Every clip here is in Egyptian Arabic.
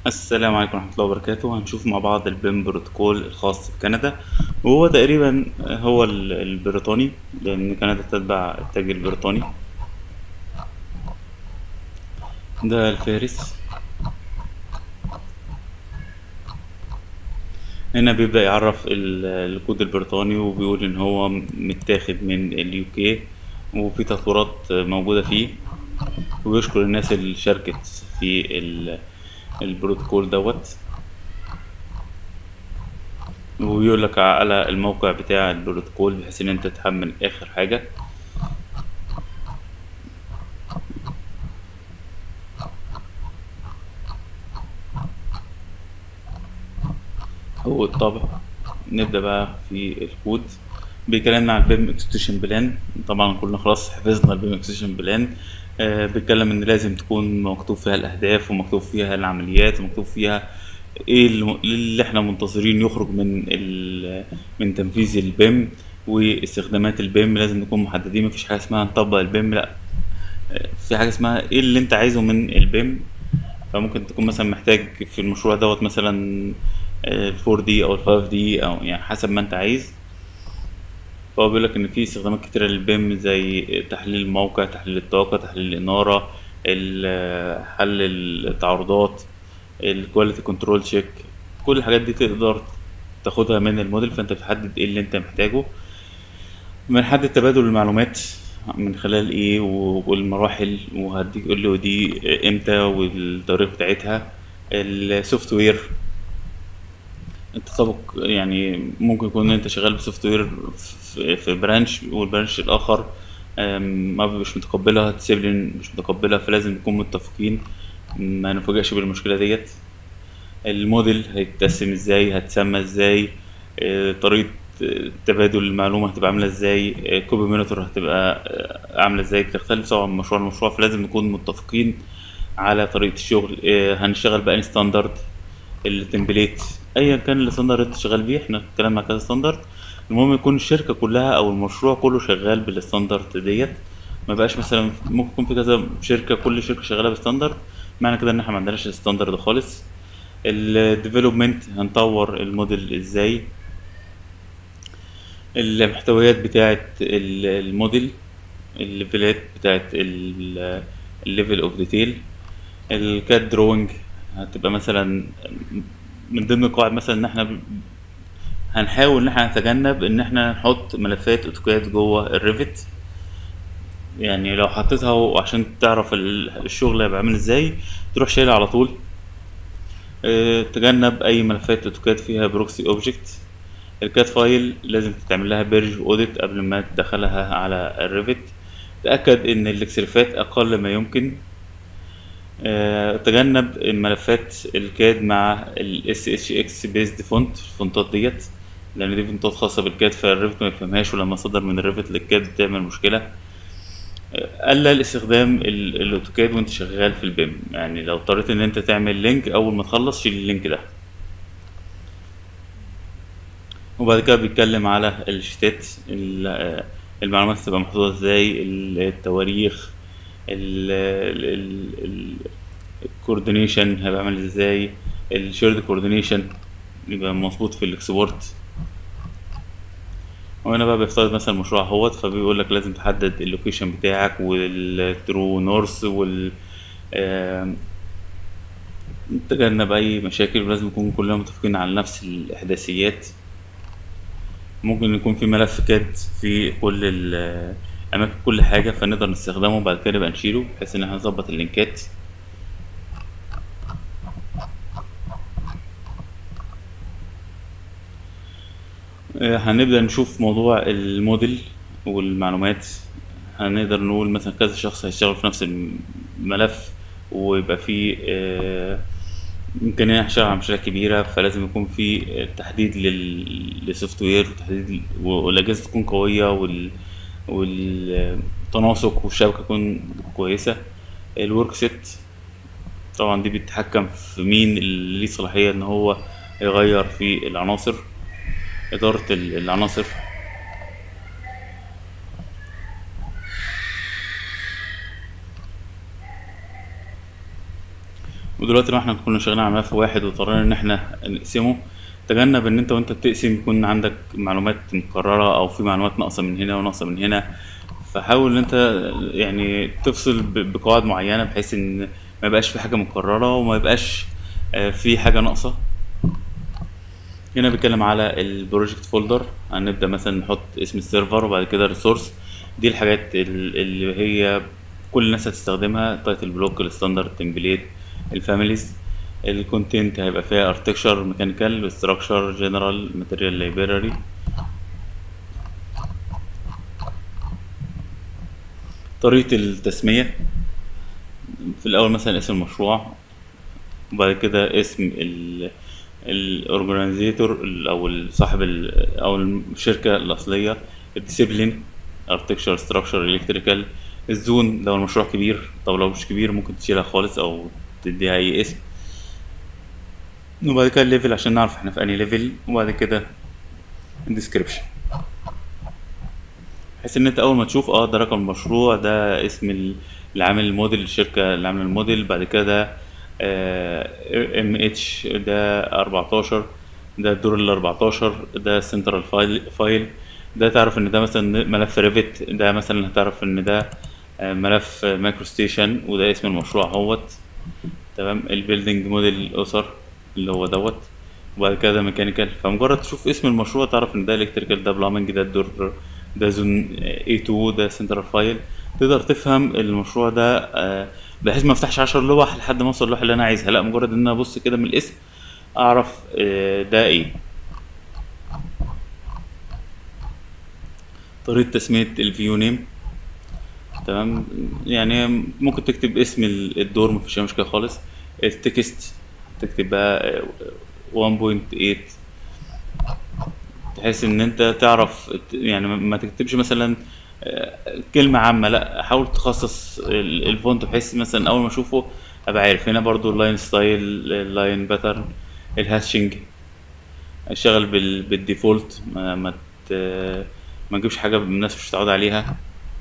السلام عليكم ورحمة الله وبركاته هنشوف مع بعض البيم بروتوكول الخاص بكندا وهو تقريبا هو ال- البريطاني لأن كندا تتبع التاج البريطاني ده الفارس هنا بيبدأ يعرف ال- الكود البريطاني وبيقول إن هو متاخد من اليو كي وفي تطورات موجودة فيه وبيشكر الناس اللي شاركت في ال- البروتوكول دوت وبيقول لك على الموقع بتاع البروتوكول بحيث ان انت تحمل اخر حاجة هو الطابع نبدأ بقى في الكود بيكلمنا عن البيم اكستنشن بلان طبعا كلنا خلاص حفظنا البيم اكستنشن بلان آه بيتكلم ان لازم تكون مكتوب فيها الاهداف ومكتوب فيها العمليات ومكتوب فيها ايه الم- اللي احنا منتظرين يخرج من ال- من تنفيذ البيم واستخدامات البيم لازم نكون محددين مفيش حاجه اسمها نطبق البيم لا آه، في حاجه اسمها ايه اللي انت عايزه من البيم فممكن تكون مثلا محتاج في المشروع دوت مثلا ال 4 دي او ال 5 دي او يعني حسب ما انت عايز فهو بيقول لك ان في استخدامات كتيره للبيم زي تحليل الموقع تحليل الطاقه تحليل الاناره ال- حل التعارضات الكواليتي كنترول تشيك كل الحاجات دي تقدر تاخدها من الموديل فانت بتحدد ايه اللي انت محتاجه بنحدد تبادل المعلومات من خلال ايه و- والمراحل وهديك قول له دي امتى والتاريخ بتاعتها السوفت وير التطابق يعني ممكن يكون انت شغال بسوفت وير في في برانش والبرانش الاخر أم، ما مش متقبلها ديسيبلين مش متقبلها فلازم نكون متفقين ما نفاجئش بالمشكله ديت الموديل هيتقسم ازاي هتسمى ازاي آه، طريقة آه، تبادل المعلومة هتبقى عاملة ازاي كوبي مونيتور هتبقى آه، عاملة ازاي بتختلف طبعا من مشروع لمشروع فلازم نكون متفقين على طريقة الشغل آه، هنشتغل بأي ستاندرد التمبليت ايا كان الستاندرد اللي انت شغال بيه احنا اتكلمنا على كذا ستاندرد المهم يكون الشركة كلها او المشروع كله شغال بالستاندرد ديت ما بقاش مثلا ممكن يكون في كذا شركة كل شركة شغالة بستاندرد معنى كده ان احنا ما عندناش ستاندرد خالص الديفلوبمنت هنطور الموديل ازاي المحتويات بتاعه ال- الموديل الليفلات بتاعه الليفل اوف ديتيل الكات دروينج هتبقى مثلا من ضمن القواعد مثلا ان احنا ب- هنحاول ان احنا نتجنب ان احنا نحط ملفات اوتوكاد جوه الريفت يعني لو حطيتها وعشان تعرف ال- الشغل هيبقى عامل ازاي تروح شايلها على طول آه، تجنب اي ملفات اوتوكاد فيها بروكسي اوبجكت الكات فايل لازم تعمل لها بيرج اوديت قبل ما تدخلها على الريفت تاكد ان الاكسلفات اقل ما يمكن آه، تجنب الملفات الكاد مع ال SHX based فونت الفونتات ديت لان دي فونتات خاصه بالكاد فالريفت ما يفهمهاش ولما صدر من الريفت للكاد بتعمل مشكله قلل استخدام ال- الاوتوكاد وانت شغال في البيم يعني لو اضطريت ان انت تعمل لينك اول ما تخلص شيل اللينك ده وبعد كده بيتكلم على الشتات ال- آه، المعلومات هتبقى محطوطة ازاي ال- التواريخ الكوردينيشن هيبقى عامل ازاي الشيرد كوردينيشن يبقى مظبوط في الاكسبورت وهنا بقى بيفترض مثلا مشروع اهوت فبيقول لك لازم تحدد اللوكيشن بتاعك والترو نورث وال آم، تجنب اي مشاكل ولازم نكون كلنا متفقين على نفس الاحداثيات ممكن يكون في ملف كاد في كل ال- اماكن كل حاجه فنقدر نستخدمه وبعد كده نبقى نشيله بحيث ان احنا نظبط اللينكات آه، هنبدأ نشوف موضوع الموديل والمعلومات هنقدر نقول مثلا كذا شخص هيشتغل في نفس الملف ويبقى فيه آه، إمكانية نشتغل على مشاريع كبيرة فلازم يكون في تحديد لل- للسوفت وير وتحديد والأجهزة تكون قوية وال والتناسق والشبكة تكون كويسة الورك سيت طبعا دي بتتحكم في مين اللي ليه صلاحية إن هو يغير في العناصر إدارة ال- العناصر ودلوقتي لو احنا كنا شغالين على ملف واحد واضطرينا ان احنا نقسمه تجنب ان انت وانت بتقسم يكون عندك معلومات مكررة او في معلومات ناقصة من هنا وناقصة من هنا فحاول ان انت يعني تفصل ب- بقواعد معينة بحيث ان ما يبقاش في حاجة مكررة وما يبقاش آه، في حاجة ناقصة هنا بيتكلم على البروجكت فولدر هنبدأ مثلا نحط اسم السيرفر وبعد كده ريسورس دي الحاجات ال- اللي هي كل الناس هتستخدمها تايتل بلوك الستاندرد تمبليت الفاميليز الكونتنت هيبقى فيها ارتكشر ميكانيكال ستراكشر جنرال ماتيريال لايبراري طريقة التسمية في الأول مثلا اسم المشروع وبعد كده اسم ال الاورجنايزيتور او صاحب ال- او الشركه الاصليه الديسيبلين اركتكشر ستراكشر الكتريكال الزون لو المشروع كبير طب لو مش كبير ممكن تشيلها خالص او تديها اي اسم وبعد كده الليفل عشان نعرف احنا في انهي ليفل وبعد كده الديسكريبشن بحيث ان انت اول ما تشوف اه ده رقم المشروع ده اسم ال- اللي عامل الموديل الشركه اللي عامله الموديل بعد كده ده ام اتش ده 14 ده الدور ال 14 ده سنترال فايل فايل ده تعرف ان ده مثلا ملف ريفت ده مثلا هتعرف ان ده آه، ملف مايكرو ستيشن وده اسم المشروع اهوت تمام البيلدينج موديل اسر اللي هو دوت وبعد كده ده ميكانيكال فمجرد تشوف اسم المشروع تعرف ان ده الكتريكال ده بلامنج ده الدور ده زون A2 ده سنترال فايل تقدر تفهم المشروع ده آه، بحيث ما افتحش 10 لوح لحد ما اوصل اللوحه اللي انا عايزها لا مجرد ان انا ابص كده من الاسم اعرف آه، ده ايه طريقه تسميه الفيو نيم تمام يعني ممكن تكتب اسم ال- الدور مفيش أي مشكله خالص التكست تكتب بقى آه، 1.8 بحيث ان انت تعرف ت- يعني ما ما تكتبش مثلا آه، كلمة عامة لا حاول تخصص ال- الفونت بحيث مثلا اول ما اشوفه ابقى عارف هنا برضو اللاين ستايل اللاين باترن الهاشنج اشتغل بال بالديفولت ما ما ت- ما تجيبش حاجة الناس مش متعود عليها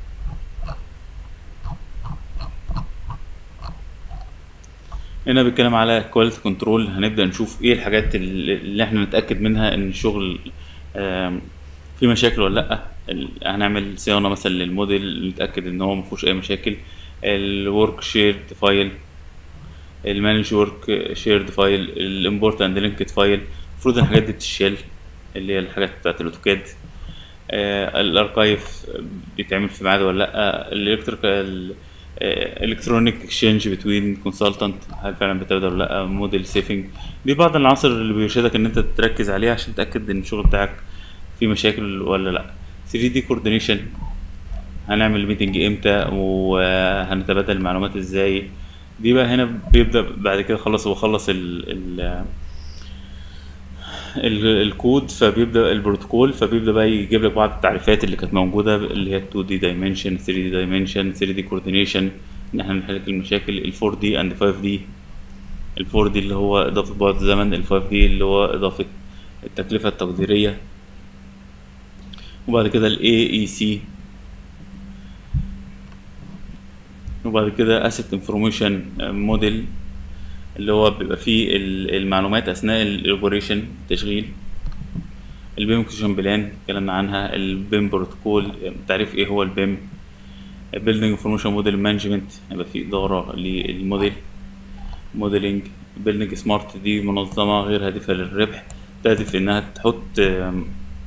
هنا بيتكلم على كواليتي كنترول هنبدأ نشوف ايه الحاجات اللي اللي احنا نتأكد منها ان الشغل آم، في مشاكل ولا لا ال- هنعمل صيانة مثلا للموديل نتأكد ان هو مفيهوش اي مشاكل الورك شيرد فايل المانج ورك شيرد فايل الامبورت اند لينكد فايل المفروض ان الحاجات دي بتشال اللي هي الحاجات بتاعت الاوتوكاد آه، الاركايف بيتعمل في ميعاد ولا لا الالكتريكال الكترونيك اكسشينج بتوين كونسلتنت هل فعلا بتبادل ولا لا موديل سيفنج دي بعض العناصر اللي بيرشدك ان انت تركز عليها عشان تتاكد ان الشغل بتاعك فيه مشاكل ولا لا 3 دي كوردينيشن هنعمل ميتنج امتى وهنتبادل المعلومات ازاي دي بقى هنا بيبدا بعد كده خلص هو خلص ال ال ال- الكود فبيبدا البروتوكول فبيبدا بقى يجيب لك بعض التعريفات اللي كانت موجوده اللي هي 2 دي دايمنشن 3 دي دايمنشن 3 دي كوردينيشن ان احنا نحل المشاكل ال 4 دي اند 5 دي ال 4 دي اللي هو اضافه بعد الزمن ال 5 دي اللي هو اضافه التكلفه التقديريه وبعد كده ال AEC وبعد كده asset information model اللي هو بيبقى فيه ال- المعلومات اثناء الاوبريشن التشغيل البيم اكسشن بلان اتكلمنا عنها البيم بروتوكول تعريف ايه هو البيم بيلدينج انفورميشن موديل مانجمنت يبقى في اداره للموديل موديلنج بيلدينج سمارت دي منظمه غير هادفه للربح تهدف انها تحط آم،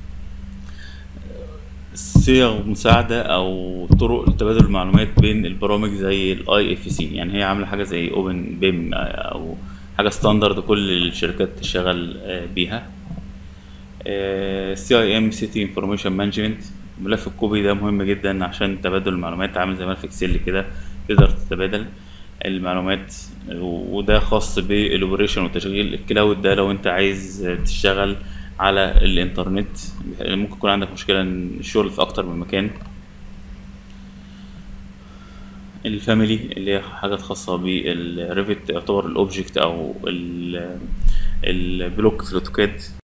صيغ مساعدة أو طرق لتبادل المعلومات بين البرامج زي الاي اف سي يعني هي عاملة حاجة زي اوبن بيم أو حاجة ستاندرد كل الشركات تشتغل آه، بيها سي اي ام سيتي انفورميشن مانجمنت ملف الكوبي ده مهم جدا عشان تبادل المعلومات عامل زي ملف اكسل كده تقدر تتبادل المعلومات وده خاص بالاوبريشن والتشغيل الكلاود ده لو انت عايز تشتغل على الانترنت ممكن يكون عندك مشكلة ان الشغل في اكتر من مكان الفاميلي اللي هي حاجات خاصة بالريفت يعتبر الاوبجكت او ال- البلوك في الاوتوكاد